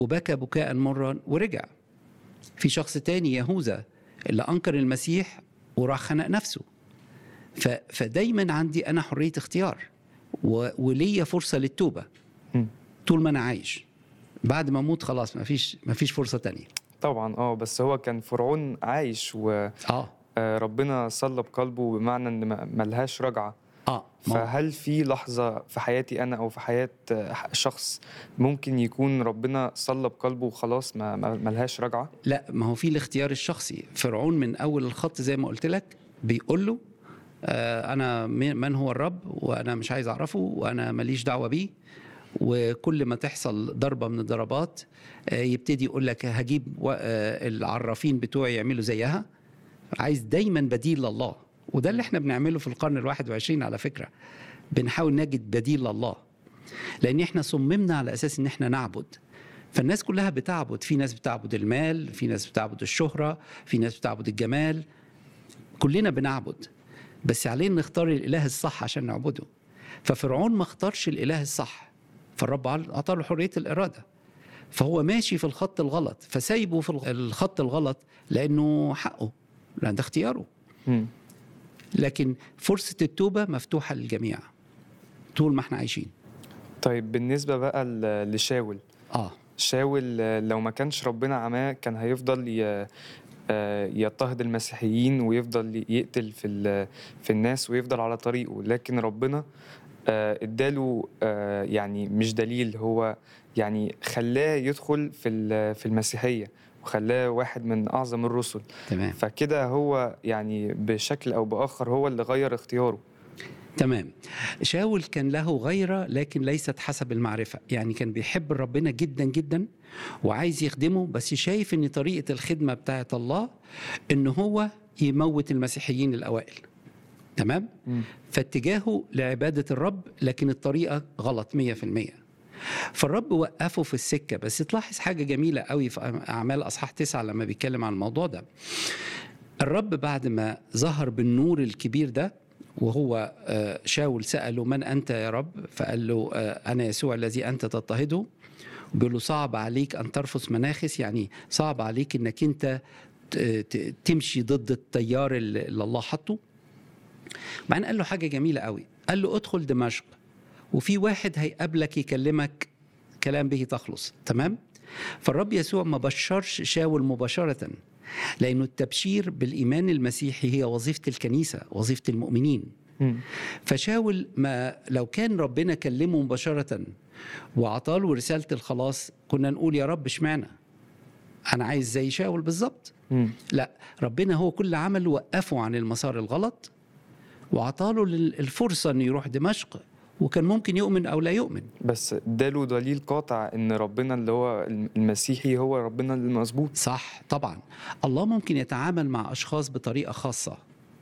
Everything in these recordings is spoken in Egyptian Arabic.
وبكى بكاء مرا ورجع في شخص تاني يهوذا اللي انكر المسيح وراح خنق نفسه ف... فدايما عندي انا حريه اختيار و... وليا فرصه للتوبه مم. طول ما انا عايش بعد ما اموت خلاص ما فيش ما فيش فرصه تانية طبعا اه بس هو كان فرعون عايش اه وربنا صلب قلبه بمعنى ان ما- ملهاش رجعه اه ما هو- فهل في لحظة في حياتي أنا أو في حياة آه، شخص ممكن يكون ربنا صلب قلبه وخلاص ما ما- ملهاش رجعة؟ لا ما هو في الاختيار الشخصي فرعون من اول الخط زي ما قلت لك بيقول له آه انا م- من هو الرب وانا مش عايز اعرفه وانا ماليش دعوه بيه وكل ما تحصل ضربه من الضربات آه يبتدي يقول لك هجيب و- آه العرافين بتوعي يعملوا زيها عايز دايما بديل لله وده اللي احنا بنعمله في القرن الواحد وعشرين على فكره بنحاول نجد بديل لله لان احنا صممنا على اساس ان احنا نعبد فالناس كلها بتعبد في ناس بتعبد المال في ناس بتعبد الشهرة في ناس بتعبد الجمال كلنا بنعبد بس علينا نختار الإله الصح عشان نعبده ففرعون ما اختارش الإله الصح فالرب أعطى له حرية الإرادة فهو ماشي في الخط الغلط فسايبه في الخط الغلط لأنه حقه لأن ده اختياره مم. لكن فرصة التوبة مفتوحة للجميع طول ما احنا عايشين طيب بالنسبة بقى ل- لشاول اه شاول آه، لو ما كانش ربنا عماه كان هيفضل ي- آه، يضطهد المسيحيين ويفضل يقتل في ال- في الناس ويفضل على طريقه لكن ربنا آه، اداله آه، يعني مش دليل هو يعني خلاه يدخل في ال- في المسيحية وخلاه واحد من أعظم الرسل تمام فكده هو يعني بشكل أو بآخر هو اللي غير اختياره تمام شاول كان له غيرة لكن ليست حسب المعرفة يعني كان بيحب ربنا جدا جدا وعايز يخدمه بس شايف ان طريقة الخدمة بتاعت الله ان هو يموت المسيحيين الأوائل تمام مم. فاتجاهه لعبادة الرب لكن الطريقة غلط مية في المية فالرب وقفه في السكة بس تلاحظ حاجة جميلة قوي في أعمال أصحاح تسعة لما بيتكلم عن الموضوع ده الرب بعد ما ظهر بالنور الكبير ده وهو آه، شاول سأله من أنت يا رب فقال له آه، أنا يسوع الذي أنت تضطهده بيقول له صعب عليك أن ترفض مناخس يعني صعب عليك أنك أنت ت- ت- تمشي ضد التيار اللي اللي الله حطه بعدين قال له حاجة جميلة قوي قال له ادخل دمشق وفي واحد هيقابلك يكلمك كلام به تخلص تمام فالرب يسوع ما بشرش شاول مباشرة لأنه التبشير بالإيمان المسيحي هي وظيفة الكنيسة وظيفة المؤمنين مم. فشاول ما لو كان ربنا كلمه مباشرة وعطاله رسالة الخلاص كنا نقول يا رب اشمعنى أنا عايز زي شاول بالظبط مم. لا ربنا هو كل عمل وقفه عن المسار الغلط وعطاله لل- الفرصة أنه يروح دمشق وكان ممكن يؤمن أو لا يؤمن بس اداله دليل قاطع ان ربنا اللي هو المسيحي هو ربنا المظبوط صح طبعا الله ممكن يتعامل مع أشخاص بطريقة خاصة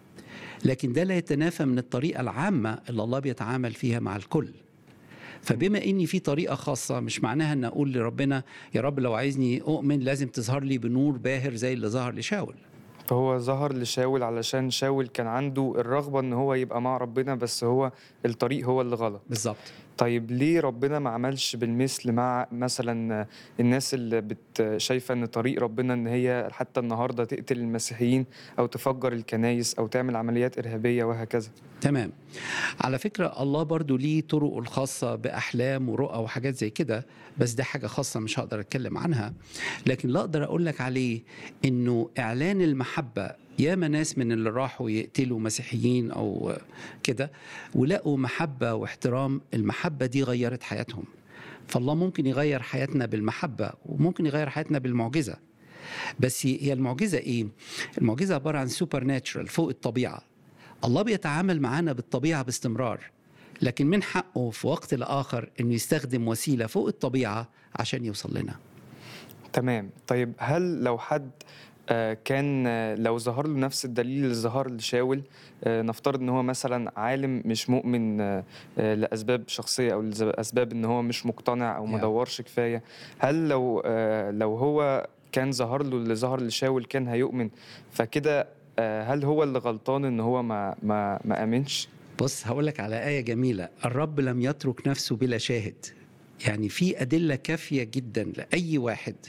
لكن ده لا يتنافى من الطريقة العامة اللي الله بيتعامل فيها مع الكل فبما اني في طريقه خاصه مش معناها ان اقول لربنا يا رب لو عايزني اؤمن لازم تظهر لي بنور باهر زي اللي ظهر لشاول فهو ظهر لشاول علشان شاول كان عنده الرغبة ان هو يبقى مع ربنا بس هو الطريق هو اللي غلط بالظبط طيب ليه ربنا ما عملش بالمثل مع مثلا الناس اللي بت شايفة ان طريق ربنا ان هي حتى النهاردة تقتل المسيحيين او تفجر الكنايس او تعمل عمليات ارهابية وهكذا تمام على فكرة الله برضو ليه طرقه الخاصة بأحلام ورؤى وحاجات زي كده بس ده حاجة خاصة مش هقدر أتكلم عنها لكن اللي أقدر أقول لك عليه إنه إعلان المحبة ياما ناس من اللي راحوا يقتلوا مسيحيين أو كده ولقوا محبة واحترام المحبة دي غيرت حياتهم فالله ممكن يغير حياتنا بالمحبة وممكن يغير حياتنا بالمعجزة بس هي المعجزة إيه؟ المعجزة عبارة عن سوبر ناتشرال فوق الطبيعة الله بيتعامل معانا بالطبيعة باستمرار لكن من حقه في وقت لآخر أنه يستخدم وسيلة فوق الطبيعة عشان يوصل لنا تمام طيب هل لو حد آه، كان آه، لو ظهر له نفس الدليل اللي ظهر لشاول آه، نفترض ان هو مثلا عالم مش مؤمن آه، آه، لاسباب شخصيه او لاسباب ان هو مش مقتنع او ما Yeah. دورش كفايه هل لو آه، لو هو كان ظهر له اللي ظهر لشاول كان هيؤمن فكده آه، هل هو اللي غلطان ان هو ما ما ما امنش بص هقول لك على آية جميلة الرب لم يترك نفسه بلا شاهد يعني في أدلة كافية جدا لأي واحد